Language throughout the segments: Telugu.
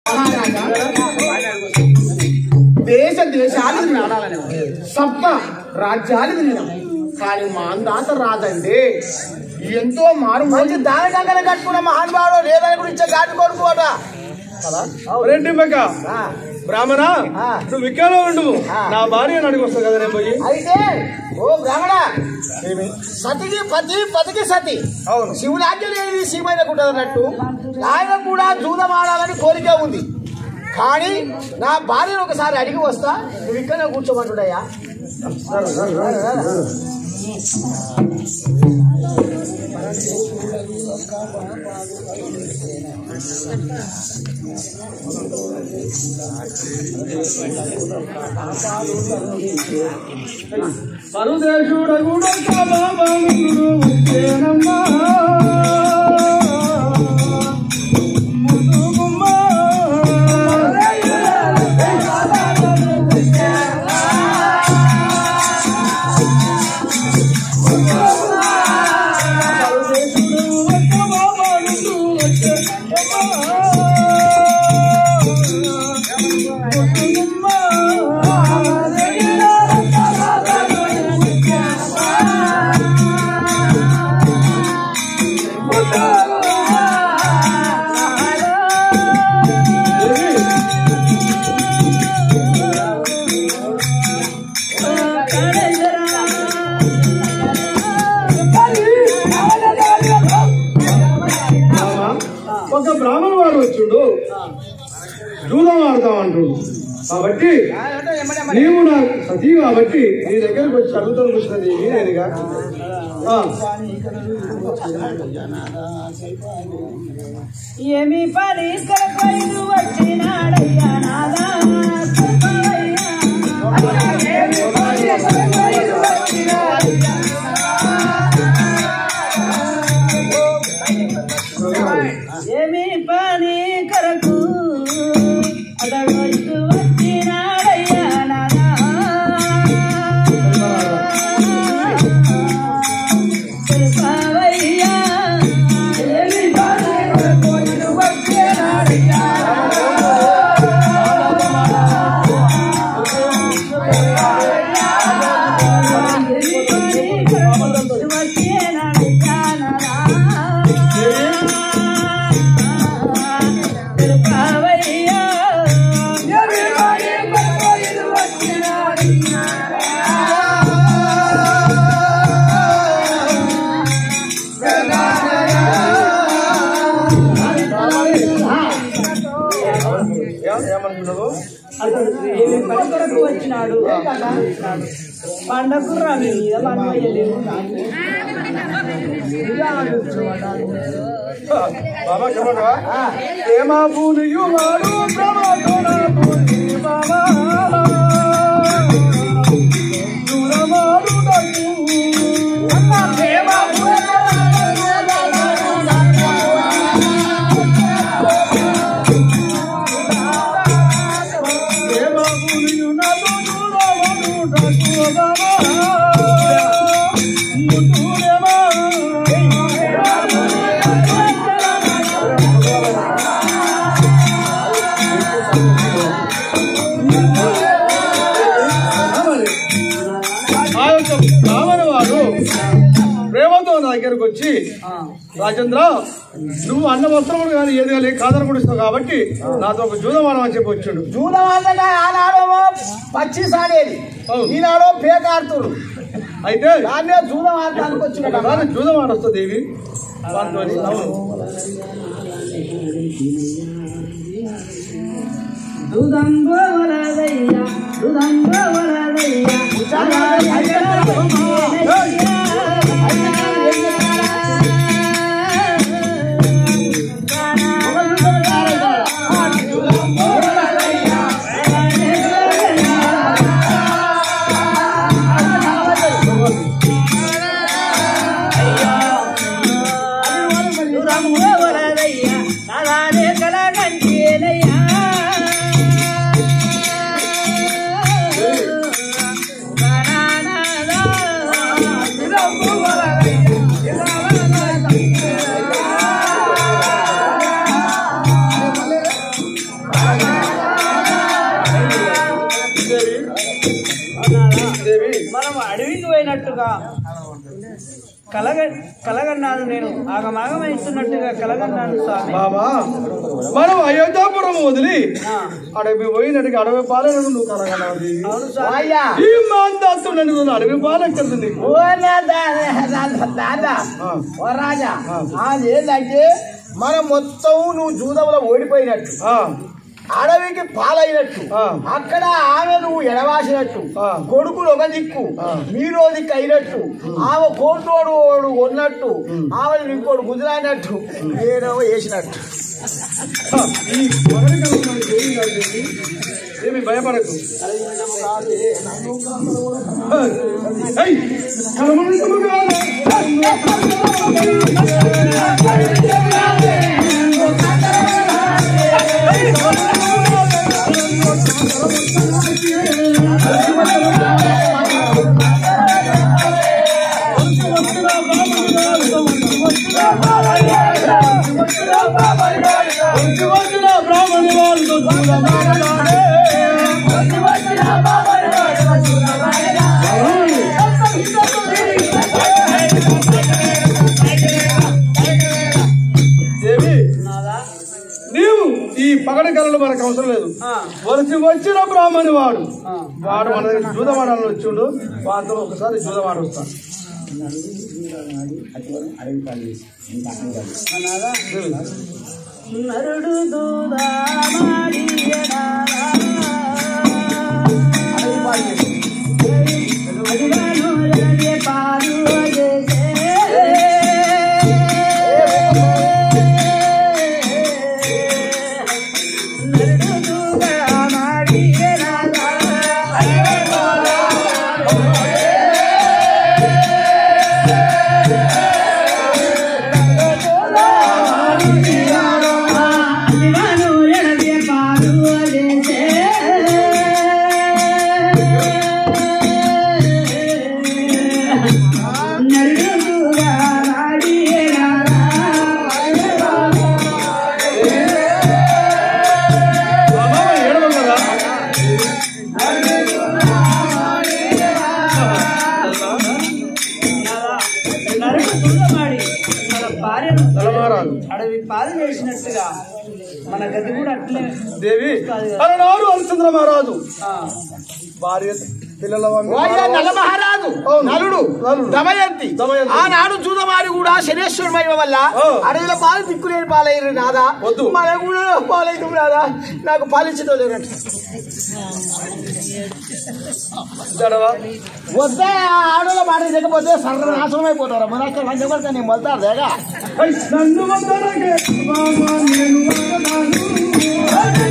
మహారాజా దేశ దేశాలు తిరిగినాం. సప్త రాజ్యాలు తిరిగినాం కానీ మా అందాత రాదండి ఎంతో మారు మంచి దాని కంకణ కట్టుకున్న మహానుభావుడు లేదని గురించి గాడి కొడుకోట రెండి మగ బ్రాహ్మణ ఆ. నువ్వు ఇక్కడ ఉండు ఆ. నా భార్య అడిగి వస్తా కదా నేను పోయి అయితే ఓ బ్రాహ్మణ సతికి పతి పతికి సతి అవును శివుని ఆజ్ఞ లేనిది శివమైన కుట్టదన్నట్టు ఆయన కూడా జూదం ఆడాలని కోరిక ఉంది కానీ నా భార్యను ఒకసారి అడిగి వస్తా నువ్వు ఇక్కడ కూర్చోమంటుడయ్యా పరుదేశుడగుడు బాబాముడు వచ్చేనమ్మా ముద్దుగుమ్మా. పరదేశుడు వచ్చ బాబాముడు వచ్చేనమ్మా. ఒక బ్రాహ్మణ వాడు వచ్చుడు జూదం ఆడతాం అంటుడు కాబట్టి నీవు నా సతీ కాబట్టి నీ దగ్గరకు వచ్చి అడుగుతాను వచ్చినది నేనుగా ఆ, ఏమి పని కొరకు వచ్చినాడయ్యా నాదా ఏమి పని కొరకు అతడు వచ్చినాడయ్యా నాదా తెలుసావయ్యా ఏమి పని కొరకు వచ్చినాడయ్యా ఏ- ఏమనుకున్నావు వచ్చినాడు పండకు రవి మీద పండుగలేదు బాబా చెప్పండి ప్రేమ పూనియు వాడు ప్రమోదన పూని బాబా దూరమాడు నన్ను. ప్రేమ పూనియు నాతో దూరమాడు నన్ను బాబా. ముద్దురేమా. ఆ యొక్క బ్రాహ్మణ వాడు ప్రేమతో నా దగ్గరకు వచ్చి రాజేంద్ర నువ్వు అన్న వస్త్రములు కానీ ఏది కానీ కాదనుకుని ఇస్తావు కాబట్టి నాతో ఒక జూదమానం అని చెప్పి వచ్చాడు జూదం ఆడగా ఆనాడేమో పచ్చి సాడేది అవును. ఈనాడో పేకాడుతుడు అయితే దాన్నే జూదం ఆడటానికి వచ్చిన ఒకసారి జూదం ఆడొస్తుంది దేవి దాంతోని. అవును. దుదంగో వలదయ్యా దుదంగో వలదయ్యా దుదంగో వలదయ్యా అలానే కలగంటేనయ్యా నా దేవి మనం అడవికి పోయినట్టుగా కలగ కలగన్నాను నేను ఆగమాగమ ఇస్తున్నట్టుగా కలగన్నాను స్వామి బాబా మనం అయోధ్యాపురం వదిలి ఆ, అడవి పోయినట్టుగా అడవి పాలన నువ్వు కలగలవు దేవి అవును స్వామి అయ్యా ఈ మాందాసు నన్ను అడవి పాలన ఎక్కడ నీకు ఓ నా దా- దా- దాదా ఆ. ఓ రాజా ఆ. అది ఏంటంటే మనం మొత్తం నువ్వు జూదంలో ఓడిపోయినట్టు ఆ, అడవికి పాలైనట్టు ఆ. అక్కడ ఆమె నువ్వు ఎడవాసినట్టు ఆ. కొడుకులు ఒక దిక్కు ఆ. మీరో దిక్కు అయినట్టు ఆమె కోటోడు ఓడు కొన్నట్టు ఆమె ఇంకోడు గుజరాయినట్టు ఏదో వేసినట్టు ఈ పగటి కళలు మనకు ఏమి కాదు దేవి. ఏమి భయపడకు ఏయ్, కలవరించము కాదు. వచ్చి వచ్చిన బ్రాహ్మణి వాళ్ళు చూడమాడలాడే. దేవి నాదా నీవు ఈ పగటి కళలు మనకు అవసరం లేదు ఆ, వలసి వచ్చిన బ్రాహ్మణి వాడు ఆ. వాడు మన దగ్గర జూదవాడాలని వచ్చిండు వాటితో ఒకసారి జూదవాడ వస్తాను నాదా నరుడు దూదామాడియడా అడిగాను ఎనగే పాడు చేసే నరుడు దూదామాడియడా అడిగాను ఎనగే పాడు చేసే నరుడు దూదామాడియడా బాబా ఏడవ కదా నరుడు దుర్గమాడి మన భార్యను తలమారాలు అడవి పాలు చేసినట్టుగా మన గది కూడా అట్లే దేవి అలనాడు హరిశ్చంద్ర మహారాజు ఆ, భార్య పిల్లల వంక ఓయ్యా నల మహారాజు అవును. నలుడు నలుడు. దమయంతి దమయంతి. ఆనాడు జూదమారి కూడా శనేశ్వరుడు మహిమ వల్ల ఆ. అడవిలో పాలు దిక్కులేని పాలయ్యారు నాదా వద్దు. మన కూడా పాలైదు నాదా నాకు పాలించడం లేదంట జడవా వద్దే ఆడలో మాట లేకపోతే సర్వనాశనం అయిపోతారు మన అక్కడ లంచ కొడతా నేను మొత్తారు దేగా ఐ, నన్ను వద్దనకే బాబా నేను వదలను.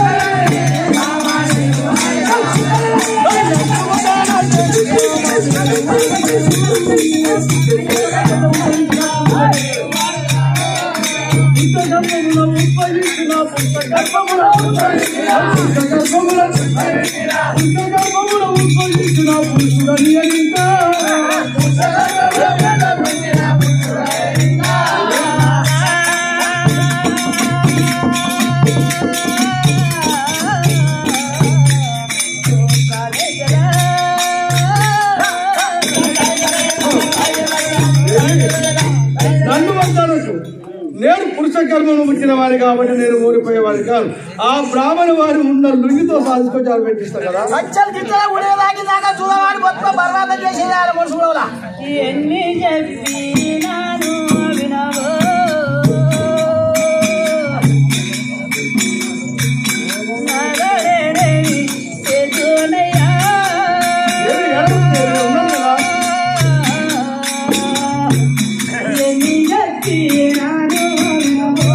పుస్తకమున ఉప్పరించిన పుస్తకమున పుస్తకమున పుస్తకమున ఉప్పరించిన పురుషుడని ఇంకా నన్ను వద్దనకు నేను పురుష కర్మను ముట్టిన వారి కాబట్టి నేను ఓడిపోయేవాడి కాదు ఆ బ్రాహ్మణ వారి ఉన్న లుంగితో సాధించుకొని ఆడ పెట్టిస్తా కదా కంచెలు గిట్టలు ఉడేదాకి దాకా చూడవాడు మొత్తం బర్బాదం చేసేది ఆడ మనుషుల ఎన్ని చెప్పినాను వినవో నగరేడేని చేతునయ్యా. ఏమి ఏడవద్దు, నేను ఉన్నాను కదా. ఎన్ని చెప్పినాను వినవో.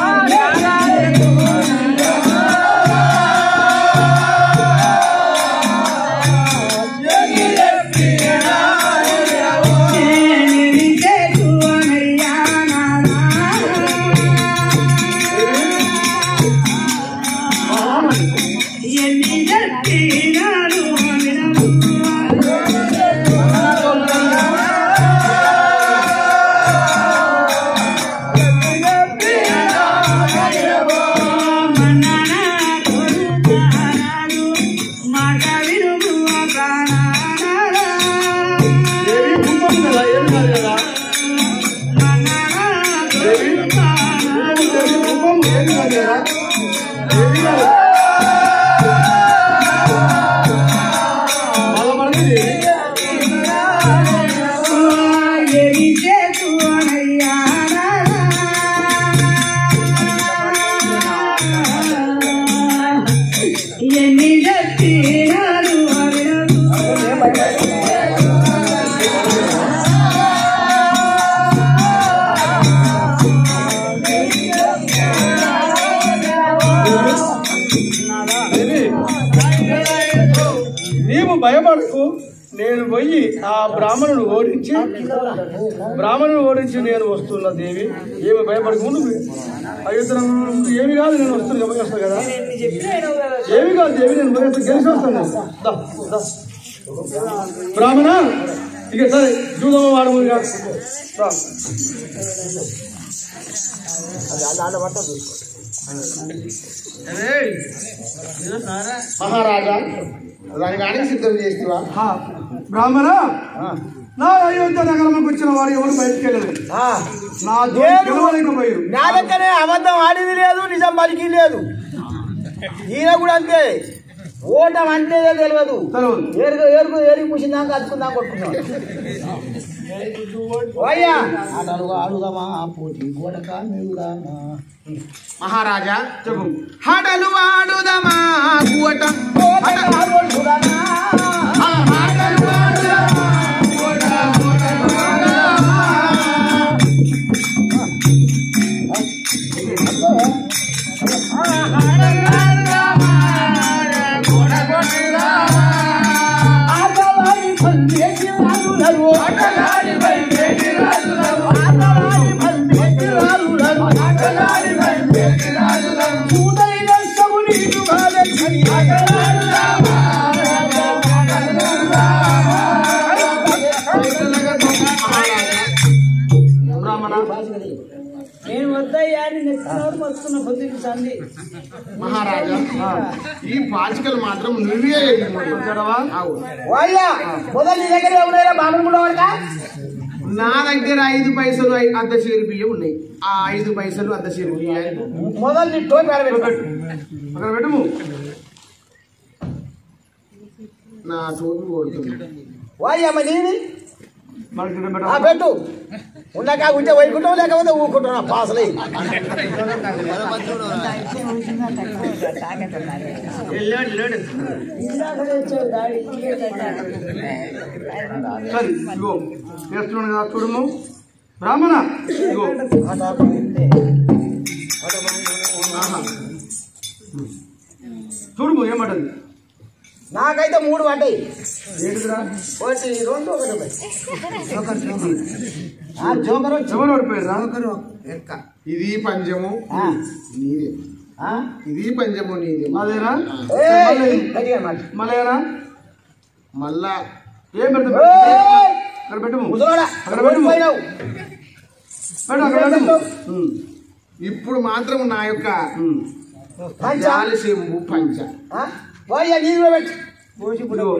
ఎన్ని చేతునయ్యా నానా. ఎన్ని చెప్పినాను వినవో. మన్నానా దేవి గారు బాధపడని దేవి ఎన్ని చెప్పినారు దేవి నీవు భయపడకు నేను పోయి ఆ బ్రాహ్మణుడు ఓడించి బ్రాహ్మణుడు ఓడించి నేను వస్తున్నా దేవి ఏమి భయపడకు ముందు అయ్యుత్తరం ఏమి కాదు నేను వస్తున్నా గమనిస్తాను కదా ఏమి కాదు దేవి నేను పోయేస్తా గెలిచి వస్తాను దా, దా. బ్రాహ్మణ ఇక సరే జూదమ్మ వాడము ఇక రా. మహారాజా దానికి అడిగి సిద్ధం చేస్తావా హా, బ్రాహ్మణ నా అయోధ్య నగరంలోకి వచ్చిన వాడు ఎవరు బయటికి వెళ్ళలేదు ఆ, నా నేను- గెలవలేకపోయారు నా లెక్కనే అబద్ధం ఆడింది లేదు నిజం పలికి లేదు ఈయన కూడా అంతే ఓటం అంటేదే తెలియదు తెలియదు. ఏరుగు ఏరుగు ఏరుగు పూసిందాక అతుకుందాం కొట్టుకున్నాం అయ్యా ఆడుదామా పోటీ గోడక మెరుగుదామా మహారాజా చెప్పు హడలు ఆడుదమా కూట బ్రాహ్మణ నేను వద్దయ్యా నేను ఎత్తుకున్నాడు వస్తున్న పొద్దుకి సంధి మహారాజా ఈ పాచికలు మాత్రం నువ్వే వచ్చాడవా అయ్యా మొదలు నీ దగ్గర ఎవరైనా బాబు కూడా వాడక నా దగ్గర ఐదు పైసలు ఐ- అర్ధ చీర బియ్యం ఉన్నాయి ఆ ఐదు పైసలు అర్ధ చీర బియ్యాలు మొదలు నీ టోపీ ఆడబెట్టు అక్కడ పెట్టుము నా టోపీ కొడుతుంది వాయ్యమ్మ నీది మనకి ఇక్కడ ఆ పెట్టు. పెట్టు ఉన్నాక ఉంటే వైకుంటాం లేకపోతే ఊరుకుంటున్నా పాసలే ఇందాకనే వచ్చావు దాడి సరే ఇగో చేస్తున్నాను కదా చూడము బ్రాహ్మణ ఇగో చూడము ఏమంటది నాకైతే మూడు పడ్డాయి ఏంటిదిరా ఒకటి రెండు ఒకటి ఒకటి. ఆ జోకర్ వచ్చి ఎవరు ఓడిపోయారా ఇది పంచము ఆ, నీదే ఆ. ఇది పంచము నీదే అదేనా ఏయ్, గట్టిగా మాట. మళ్ళేనా మళ్ళా ఏం పెడతా ఏయ్, అక్కడ పెట్టుము ముసలోడా, అక్కడ పెట్టుము ఓడిపోయినావు. పెట్టు అక్కడ పెట్టుము ఉమ్, ఇప్పుడు మాత్రం నా యొక్క ఉమ్. పంచ. జాలి చెంబు పంచ ఆ? పోయ్యా, నీది కూడా పెట్టు. ఇదిగో.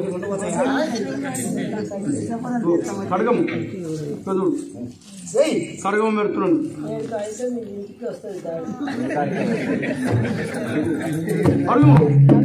ఇదిగో, కడగము చదువు ఏయ్, కడగము పెడుతున్నాను నేను అయితే మీ ఇంటికి వస్తుంది దాడి కడగము